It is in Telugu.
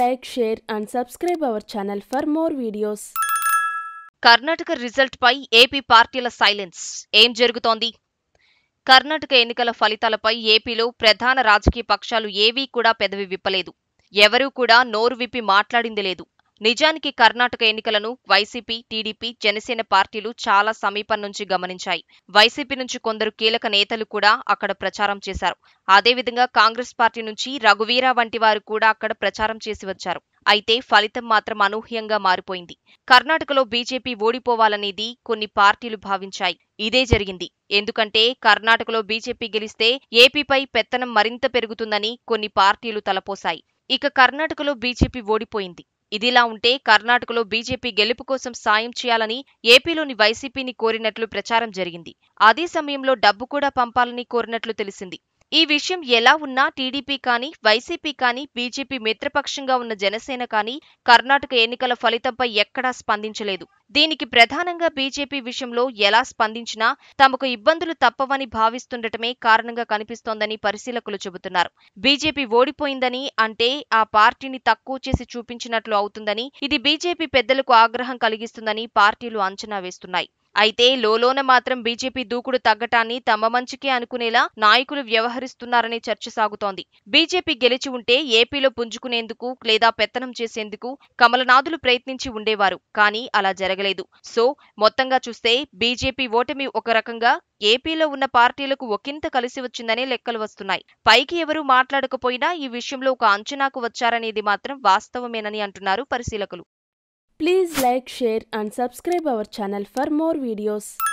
like, share, and subscribe our channel for more videos. Karnataka result పై ఏపీ పార్టీల సైలెన్స్ ఏం జరుగుతోంది కర్ణాటక ఎన్నికల ఫలితాలపై ఏపీలో ప్రధాన రాజకీయ పక్షాలు ఏవీ కూడా పెదవి విప్పలేదు ఎవరూ కూడా నోరు విప్పి మాట్లాడింది లేదు నిజానికి కర్ణాటక ఎన్నికలను వైసీపీ టీడీపీ జనసేన పార్టీలు చాలా సమీపం నుంచి గమనించాయి వైసీపీ నుంచి కొందరు కీలక నేతలు కూడా అక్కడ ప్రచారం చేశారు అదేవిధంగా కాంగ్రెస్ పార్టీ నుంచి రఘువీర వంటి వారు కూడా అక్కడ ప్రచారం చేసి వచ్చారు అయితే ఫలితం మాత్రం అనూహ్యంగా మారిపోయింది కర్ణాటకలో బీజేపీ ఓడిపోవాలనేది కొన్ని పార్టీలు భావించాయి ఇదే జరిగింది ఎందుకంటే కర్ణాటకలో బీజేపీ గెలిస్తే ఏపీపై పెత్తనం మరింత పెరుగుతుందని కొన్ని పార్టీలు తలపోశాయి ఇక కర్ణాటకలో బీజేపీ ఓడిపోయింది ఇదిలా ఉంటే కర్ణాటకలో బీజేపీ గెలుపు కోసం సాయం చేయాలని ఏపీలోని వైసీపీని కోరినట్లు ప్రచారం జరిగింది అదే సమయంలో డబ్బు కూడా పంపాలని కోరినట్లు తెలిసింది ఈ విషయం ఎలా ఉన్నా టీడీపీ కానీ వైసీపీ కానీ బీజేపీ మిత్రపక్షంగా ఉన్న జనసేన కానీ కర్ణాటక ఎన్నికల ఫలితంపై ఎక్కడా స్పందించలేదు దీనికి ప్రధానంగా బీజేపీ విషయంలో ఎలా స్పందించినా తమకు ఇబ్బందులు తప్పవని భావిస్తుండటమే కారణంగా కనిపిస్తోందని పరిశీలకులు చెబుతున్నారు బీజేపీ ఓడిపోయిందని అంటే ఆ పార్టీని తక్కువ చేసి చూపించినట్లు అవుతుందని ఇది బీజేపీ పెద్దలకు ఆగ్రహం కలిగిస్తుందని పార్టీలు అంచనా వేస్తున్నాయి అయితే లోలోన మాత్రం బీజేపీ దూకుడు తగ్గటాన్ని తమ మంచికే అనుకునేలా నాయకులు వ్యవహరిస్తున్నారనే చర్చ సాగుతోంది బీజేపీ గెలిచి ఉంటే ఏపీలో పుంజుకునేందుకు లేదా పెత్తనం చేసేందుకు కమలనాథులు ప్రయత్నించి ఉండేవారు కానీ అలా జరగలేదు సో మొత్తంగా చూస్తే బీజేపీ ఓటమి ఒక రకంగా ఏపీలో ఉన్న పార్టీలకు ఒకంత కలిసి వచ్చిందనే లెక్కలు వస్తున్నాయి పైకి ఎవరూ మాట్లాడకపోయినా ఈ విషయంలో ఒక అంచనాకు వచ్చారనేది మాత్రం వాస్తవమేనని అంటున్నారు పరిశీలకులు Please like, share, and subscribe our channel for more videos.